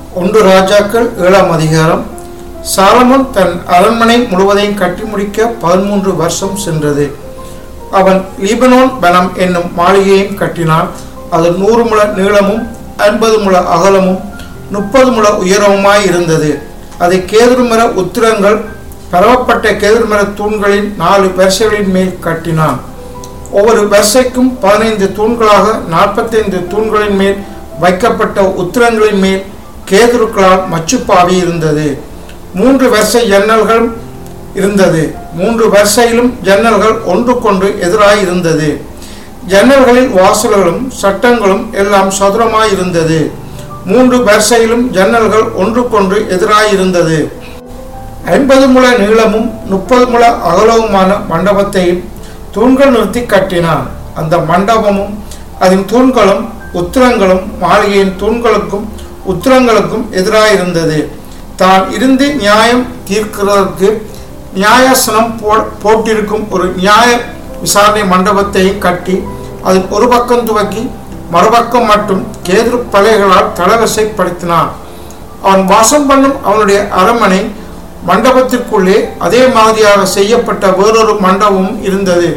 ஒன்று ராஜாக்கள் ஏழாம் அதிகாரம் சாலமோன் தன் அரண்மனை முழுவதையும் கட்டி முடிக்க பதிமூன்று வருஷம் சென்றது அவன் லீபனோன் வனம் என்னும் மாளிகையையும் கட்டினான் அது நூறு முழ நீளமும் ஐம்பது முழ அகலமும் முப்பது முழ உயரமுமாய் இருந்தது அதை கேதுருமர உத்திரங்கள் பரவப்பட்ட கேதுருமர தூண்களின் நாலு வரிசைகளின் மேல் கட்டினான் ஒவ்வொரு வரிசைக்கும் பதினைந்து தூண்களாக நாற்பத்தைந்து தூண்களின் மேல் வைக்கப்பட்ட உத்திரங்களின் மேல் கேதுருக்களால் மச்சுப்பாவி இருந்தது மூன்று வரிசை ஜன்னல்கள் இருந்தது மூன்று வரிசையிலும் ஜன்னல்கள் ஒன்றுக்கொன்று எதிராய் இருந்தது ஜன்னல்களில் வாசல்களும் சட்டங்களும் எல்லாம் சதுரமாய் இருந்தது மூன்று வரிசையிலும் ஜன்னல்கள் ஒன்றுக்கொன்று எதிராய் இருந்தது ஐம்பது முழ நீளமும் முப்பது முழ அகலவுமான மண்டபத்தையும் தூண்கள் நிறுத்தி கட்டினான் அந்த மண்டபமும் அதன் தூண்களும் உத்திரங்களும் மாளிகையின் தூண்களுக்கும் உத்திரங்களுக்கும் எதிராயிருந்தது தான் இருந்து நியாயம் தீர்க்கிறதற்கு நியாயாசனம் போ போட்டிருக்கும் ஒரு நியாய விசாரணை மண்டபத்தை கட்டி அதன் ஒரு பக்கம் துவக்கி மறுபக்கம் மட்டும் கேது பலைகளால் தளவசைப்படுத்தினான் அவன் வாசம் பண்ணும் அவனுடைய அரண்மனை மண்டபத்திற்குள்ளே அதே மாதிரியாக செய்யப்பட்ட வேறொரு மண்டபமும் இருந்தது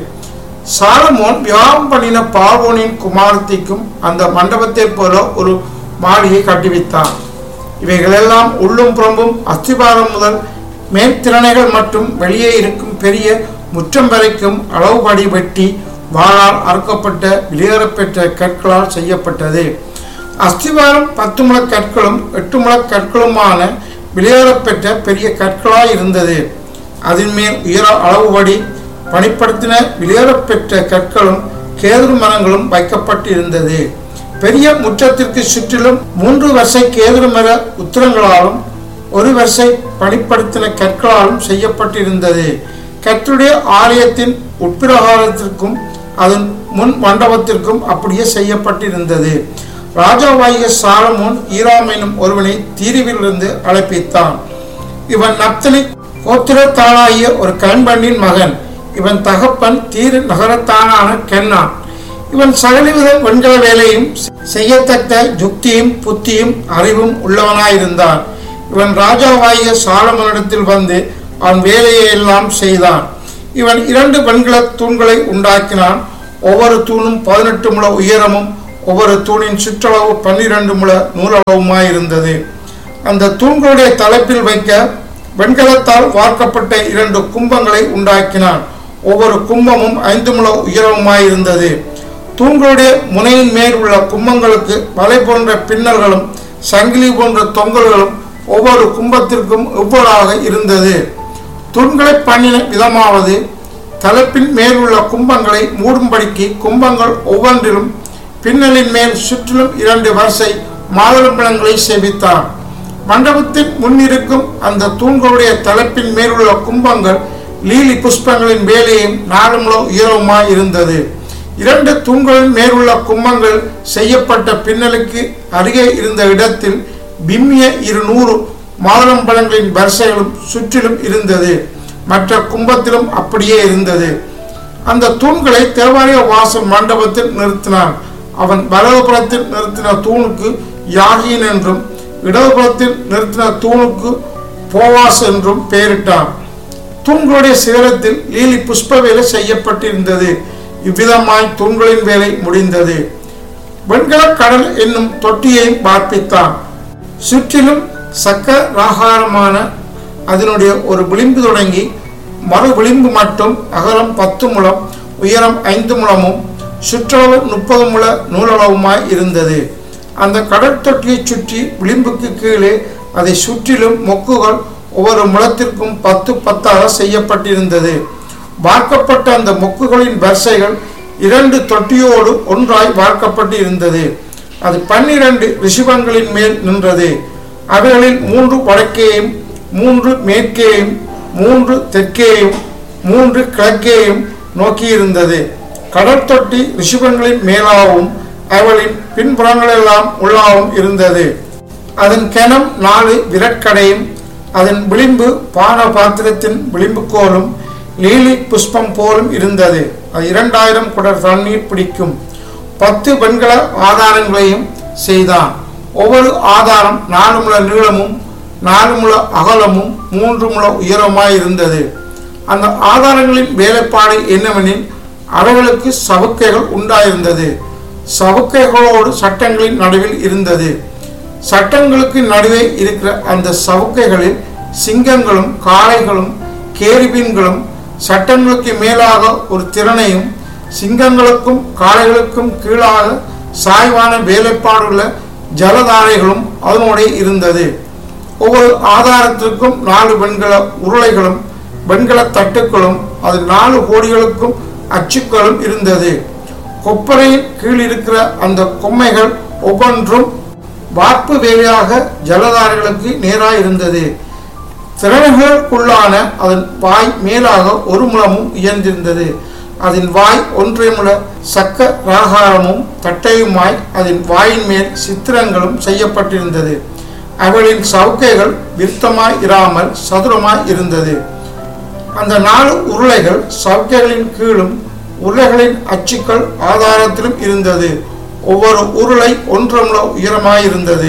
சாலமோன் விவாகம் பண்ணின பார்வோனின் குமாரத்திக்கும் அந்த மண்டபத்தைப் போல ஒரு மாளிகை கட்டுவித்தான் இவைகளெல்லாம் உள்ளும் புறம்பும் அஸ்திபாரம் முதல் மேற்திறனைகள் மற்றும் வெளியே இருக்கும் பெரிய முற்றம் வரைக்கும் அளவுபடி வெட்டி வாளால் அறுக்கப்பட்ட வெளியேறப்பெற்ற கற்களால் செய்யப்பட்டது அஸ்திவாரம் பத்து முழ கற்களும் எட்டு முழ கற்களுமான வெளியேறப்பெற்ற பெரிய கற்களாய் இருந்தது அதன் மேல் உயர அளவுபடி பணிப்படுத்தின வெளியேறப்பெற்ற கற்களும் கேதுரு மரங்களும் வைக்கப்பட்டிருந்தது பெரிய முற்றத்திற்கு சுற்றிலும் மூன்று வருஷ கேதுரு மர உத்திரங்களாலும் ஒரு வருஷை பணிப்படுத்தின கற்களாலும் செய்யப்பட்டிருந்தது கற்றுடைய ஆலயத்தின் உட்பிரகாரத்திற்கும் அதன் முன் மண்டபத்திற்கும் அப்படியே செய்யப்பட்டிருந்தது ராஜாவாகிய சாலமோன் ஈராம் எனும் ஒருவனை தீருவிலிருந்து அழைப்பித்தான் இவன் நப்தலி கோத்திரத்தாளாகிய ஒரு கண்பண்ணின் மகன் இவன் தகப்பன் தீரு நகரத்தானான கென்னான் இவன் சகலவித வெண்கல வேலையும் செய்யத்தக்க யுக்தியும் புத்தியும் அறிவும் உள்ளவனாயிருந்தான் இவன் ராஜாவாகிய சாலமனிடத்தில் வந்து அவன் வேலையை எல்லாம் செய்தான் இவன் இரண்டு வெண்கல தூண்களை உண்டாக்கினான் ஒவ்வொரு தூணும் பதினெட்டு முழ உயரமும் ஒவ்வொரு தூணின் சுற்றளவு பன்னிரண்டு முழ நூலளவுமாயிருந்தது அந்த தூண்களுடைய தலைப்பில் வைக்க வெண்கலத்தால் வார்க்கப்பட்ட இரண்டு கும்பங்களை உண்டாக்கினான் ஒவ்வொரு கும்பமும் ஐந்து முழ உயரமுமாயிருந்தது தூண்களுடைய முனையின் மேல் உள்ள கும்பங்களுக்கு வலை போன்ற பின்னல்களும் சங்கிலி போன்ற தொங்கல்களும் ஒவ்வொரு கும்பத்திற்கும் எவ்வளவாக இருந்தது தூண்களை பண்ணின விதமாவது தலைப்பின் மேல் உள்ள கும்பங்களை மூடும்படிக்கு கும்பங்கள் ஒவ்வொன்றிலும் பின்னலின் மேல் சுற்றிலும் இரண்டு வரிசை மாதுளம்பழங்களை சேவித்தான் மண்டபத்தின் முன்னிருக்கும் அந்த தூண்களுடைய தலைப்பின் மேலுள்ள கும்பங்கள் லீலி புஷ்பங்களின் வேலையும் நாலுமுள உயரவுமாய் இருந்தது இரண்டு தூண்களின் மேலுள்ள கும்பங்கள் செய்யப்பட்ட பின்னலுக்கு அருகே இருந்த இடத்தில் பிம்மிய இருநூறு மாதுளம்பழங்களின் வரிசைகளும் சுற்றிலும் இருந்தது மற்ற கும்பத்திலும் அப்படியே இருந்தது அந்த தூண்களை தேவாலய வாசல் மண்டபத்தில் நிறுத்தினான் அவன் வலதுபுறத்தில் நிறுத்தின தூணுக்கு யாகின் என்றும் இடதுபுறத்தில் நிறுத்தின தூணுக்கு போவாஸ் என்றும் பெயரிட்டான் தூண்களுடைய சிகரத்தில் லீலி புஷ்ப வேலை செய்யப்பட்டிருந்தது இவ்விதமாய் தூண்களின் வேலை முடிந்தது வெண்கல கடல் என்னும் தொட்டியையும் பார்ப்பித்தான் சுற்றிலும் சக்க ராகாரமான அதனுடைய ஒரு விளிம்பு தொடங்கி மறு விளிம்பு மட்டும் அகலம் பத்து முழம் உயரம் ஐந்து முழமும் சுற்றளவு முப்பது முழ நூலளவுமாய் இருந்தது அந்த கடற்தொட்டியை சுற்றி விளிம்புக்கு கீழே அதை சுற்றிலும் மொக்குகள் ஒவ்வொரு முளத்திற்கும் பத்து பத்தாக செய்யப்பட்டிருந்தது வார்க்கப்பட்ட அந்த மொக்குகளின் வரிசைகள் இரண்டு தொட்டியோடு ஒன்றாய் வார்க்கப்பட்டு இருந்தது அது பன்னிரண்டு ரிஷிபங்களின் மேல் நின்றது அவைகளில் மூன்று வடக்கேயும் மூன்று மேற்கேயும் மூன்று தெற்கேயும் மூன்று கிழக்கேயும் நோக்கியிருந்தது கடற்தொட்டி ரிஷிபங்களின் மேலாகவும் அவளின் பின்புறங்களெல்லாம் உள்ளாகவும் இருந்தது அதன் கிணம் நாலு விரட்கடையும் அதன் விளிம்பு பான பாத்திரத்தின் விளிம்புக்கோலும் லீலி புஷ்பம் போலும் இருந்தது அது இரண்டாயிரம் குடர் தண்ணீர் பிடிக்கும் பத்து வெண்கல ஆதாரங்களையும் செய்தான் ஒவ்வொரு ஆதாரம் நாலு முழ நீளமும் நாலு முழ அகலமும் மூன்று முழ உயரமாய் இருந்தது அந்த ஆதாரங்களின் வேலைப்பாடு என்னவெனில் அவைகளுக்கு சவுக்கைகள் உண்டாயிருந்தது சவுக்கைகளோடு சட்டங்களின் நடுவில் இருந்தது சட்டங்களுக்கு நடுவே இருக்கிற அந்த சவுக்கைகளில் சிங்கங்களும் காளைகளும் கேரிபீன்களும் சட்டங்களுக்கு மேலாக ஒரு திறனையும் சிங்கங்களுக்கும் காளைகளுக்கும் கீழாக சாய்வான வேலைப்பாடுள்ள ஜலதாரைகளும் அதனுடைய இருந்தது ஒவ்வொரு ஆதாரத்திற்கும் நாலு வெண்கல உருளைகளும் வெண்கல தட்டுக்களும் அது நாலு கோடிகளுக்கும் அச்சுக்களும் இருந்தது கொப்பரையின் கீழ் இருக்கிற அந்த கொம்மைகள் ஒவ்வொன்றும் வார்ப்பு வேலையாக ஜலதாரைகளுக்கு நேராக இருந்தது திறமைகளுக்குள்ளான அதன் வாய் மேலாக ஒரு முழமும் உயர்ந்திருந்தது அதன் வாய் ஒன்றை முழ சக்க ராகாரமும் தட்டையுமாய் அதன் வாயின் மேல் சித்திரங்களும் செய்யப்பட்டிருந்தது அவளின் சவுக்கைகள் விருத்தமாய் இராமல் சதுரமாய் இருந்தது அந்த நாலு உருளைகள் சவுக்கைகளின் கீழும் உருளைகளின் அச்சுக்கள் ஆதாரத்திலும் இருந்தது ஒவ்வொரு உருளை ஒன்றரை முழ உயரமாயிருந்தது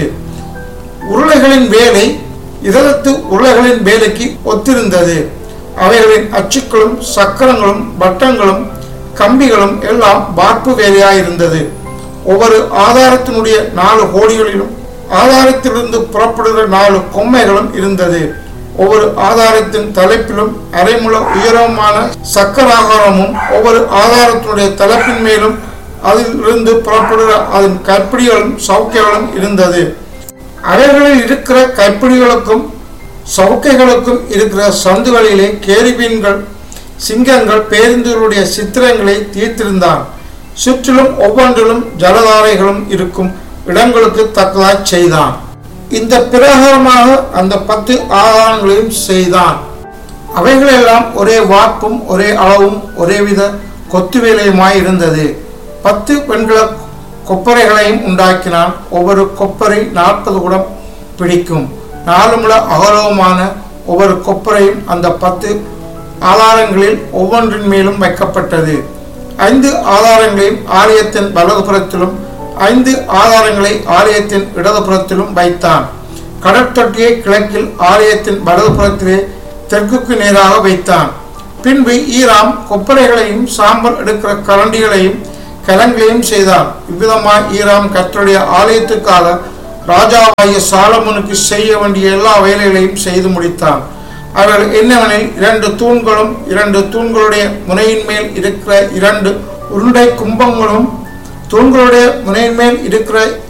உருளைகளின் வேலை இதரத்து உருளைகளின் வேலைக்கு ஒத்திருந்தது அவைகளின் அச்சுக்களும் சக்கரங்களும் வட்டங்களும் கம்பிகளும் எல்லாம் வார்ப்பு வேலையாயிருந்தது ஒவ்வொரு ஆதாரத்தினுடைய நாலு கோடிகளிலும் ஆதாரத்திலிருந்து புறப்படுகிற நாலு கொம்மைகளும் இருந்தது ஒவ்வொரு ஆதாரத்தின் தலைப்பிலும் அரைமுள உயரமான சக்கராகாரமும் ஒவ்வொரு ஆதாரத்தினுடைய தலைப்பின் மேலும் அதிலிருந்து புறப்படுகிற அதன் கற்பிடிகளும் சவுக்கைகளும் இருந்தது அறைகளில் இருக்கிற கைப்பிடிகளுக்கும் சவுக்கைகளுக்கும் இருக்கிற சந்துகளிலே கேரிபீன்கள் சிங்கங்கள் பேருந்துகளுடைய சித்திரங்களை தீர்த்திருந்தான் சுற்றிலும் ஒவ்வொன்றிலும் ஜலதாரைகளும் இருக்கும் இடங்களுக்கு தக்கதாய் செய்தான் இந்த பிரகாரமாக அந்த பத்து ஆதாரங்களையும் செய்தான் அவைகளெல்லாம் ஒரே வார்ப்பும் ஒரே அளவும் ஒரேவித கொத்து வேலையுமாய் இருந்தது பத்து வெண்கல கொப்பரைகளையும் உண்டாக்கினான் ஒவ்வொரு கொப்பரை நாற்பது குடம் பிடிக்கும் நாலு முழ அகலவுமான ஒவ்வொரு கொப்பரையும் அந்த பத்து ஆதாரங்களில் ஒவ்வொன்றின் மேலும் வைக்கப்பட்டது ஐந்து ஆதாரங்களையும் ஆலயத்தின் வலதுபுறத்திலும் ஐந்து ஆதாரங்களை ஆலயத்தின் இடதுபுறத்திலும் வைத்தான் கடற்தொட்டியை கிழக்கில் ஆலயத்தின் வலதுபுறத்திலே தெற்குக்கு நேராக வைத்தான் பின்பு ஈராம் கொப்பரைகளையும் சாம்பல் எடுக்கிற கரண்டிகளையும் கலங்களையும் செய்தான் இவ்விதமாய் ஈராம் கர்த்தருடைய ஆலயத்துக்காக ராஜாவாகிய சாலமோனுக்கு செய்ய வேண்டிய எல்லா வேலைகளையும் செய்து முடித்தான் அவர்கள் என்னவெனில் இரண்டு தூண்களும் இரண்டு தூண்களுடைய முனையின் மேல் இருக்கிற இரண்டு உருண்டை கும்பங்களும் தூண்களுடைய முனையின் மேல் இருக்கிற